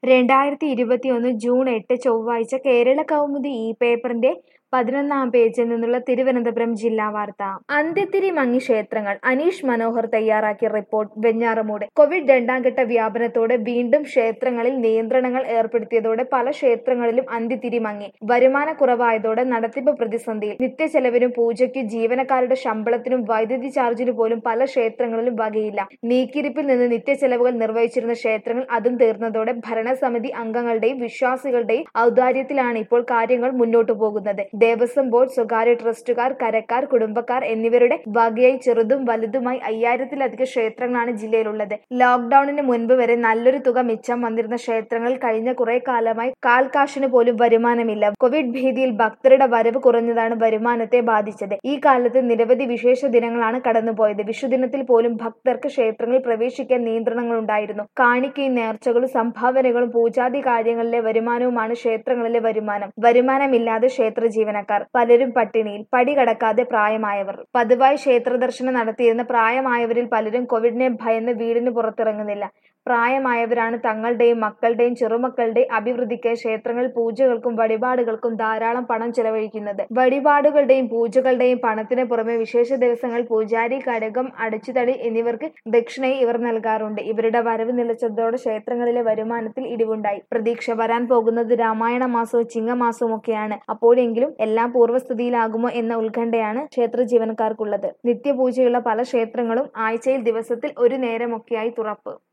രണ്ടായിരത്തി ഇരുപത്തിയൊന്ന് ജൂൺ എട്ട് ചൊവ്വാഴ്ച കേരള കൗമുദി ഈ പേപ്പറിന്റെ പതിനൊന്നാം പേജിൽ നിന്നുള്ള തിരുവനന്തപുരം ജില്ലാ വാർത്ത അന്ത്യത്തിരി മങ്ങി ക്ഷേത്രങ്ങൾ അനീഷ് മനോഹർ തയ്യാറാക്കിയ റിപ്പോർട്ട് വെഞ്ഞാറമൂട് കോവിഡ് രണ്ടാം ഘട്ട വ്യാപനത്തോടെ വീണ്ടും ക്ഷേത്രങ്ങളിൽ നിയന്ത്രണങ്ങൾ ഏർപ്പെടുത്തിയതോടെ പല ക്ഷേത്രങ്ങളിലും അന്ത്യത്തിരി മങ്ങി വരുമാനക്കുറവായതോടെ നടത്തിപ്പ് പ്രതിസന്ധിയിൽ നിത്യചെലവിനും പൂജയ്ക്കും ജീവനക്കാരുടെ ശമ്പളത്തിനും വൈദ്യുതി ചാർജിനു പോലും പല ക്ഷേത്രങ്ങളിലും വകയില്ല നീക്കിരിപ്പിൽ നിന്ന് നിത്യചെലവുകൾ നിർവഹിച്ചിരുന്ന ക്ഷേത്രങ്ങൾ അതും തീർന്നതോടെ ഭരണസമിതി അംഗങ്ങളുടെയും വിശ്വാസികളുടെയും ഔദാര്യത്തിലാണ് ഇപ്പോൾ കാര്യങ്ങൾ മുന്നോട്ടു പോകുന്നത് ദേവസ്വം ബോർഡ് സ്വകാര്യ ട്രസ്റ്റുകാർ കരക്കാർ കുടുംബക്കാർ എന്നിവരുടെ വകയായി ചെറുതും വലുതുമായി അയ്യായിരത്തിലധികം ക്ഷേത്രങ്ങളാണ് ജില്ലയിലുള്ളത് ലോക്ഡൌണിന് മുൻപ് വരെ നല്ലൊരു തുക മിച്ചം വന്നിരുന്ന ക്ഷേത്രങ്ങളിൽ കഴിഞ്ഞ കുറെ കാലമായി കാൽക്കാശിന് പോലും വരുമാനമില്ല കോവിഡ് ഭീതിയിൽ ഭക്തരുടെ വരവ് കുറഞ്ഞതാണ് വരുമാനത്തെ ബാധിച്ചത് ഈ കാലത്ത് നിരവധി വിശേഷ ദിനങ്ങളാണ് കടന്നുപോയത് വിഷുദിനത്തിൽ പോലും ഭക്തർക്ക് ക്ഷേത്രങ്ങളിൽ പ്രവേശിക്കാൻ നിയന്ത്രണങ്ങൾ ഉണ്ടായിരുന്നു കാണിക്കയും നേർച്ചകളും സംഭാവനകളും പൂജാതി കാര്യങ്ങളിലെ വരുമാനവുമാണ് ക്ഷേത്രങ്ങളിലെ വരുമാനം വരുമാനമില്ലാതെ ക്ഷേത്ര ജീവനക്കാർ പലരും പട്ടിണിയിൽ പടി കടക്കാതെ പ്രായമായവർ പതിവായി ക്ഷേത്ര ദർശനം നടത്തിയിരുന്ന പ്രായമായവരിൽ പലരും കോവിഡിനെ ഭയന്ന് വീടിന് പുറത്തിറങ്ങുന്നില്ല പ്രായമായവരാണ് തങ്ങളുടെയും മക്കളുടെയും ചെറുമക്കളുടെയും അഭിവൃദ്ധിക്ക് ക്ഷേത്രങ്ങളിൽ പൂജകൾക്കും വഴിപാടുകൾക്കും ധാരാളം പണം ചെലവഴിക്കുന്നത് വഴിപാടുകളുടെയും പൂജകളുടെയും പണത്തിന് പുറമെ വിശേഷ ദിവസങ്ങളിൽ പൂജാരി കടകം അടച്ചുതടി എന്നിവർക്ക് ദക്ഷിണയും ഇവർ നൽകാറുണ്ട് ഇവരുടെ വരവ് നിലച്ചതോടെ ക്ഷേത്രങ്ങളിലെ വരുമാനത്തിൽ ഇടിവുണ്ടായി പ്രതീക്ഷ വരാൻ പോകുന്നത് രാമായണ മാസവും ചിങ്ങമാസവും ഒക്കെയാണ് അപ്പോഴെങ്കിലും എല്ലാം പൂർവ്വസ്ഥിതിയിലാകുമോ എന്ന ഉത്കണ്ഠയാണ് ക്ഷേത്ര ജീവനക്കാർക്കുള്ളത് നിത്യപൂജയുള്ള പല ക്ഷേത്രങ്ങളും ആഴ്ചയിൽ ദിവസത്തിൽ ഒരു നേരമൊക്കെയായി തുറപ്പ്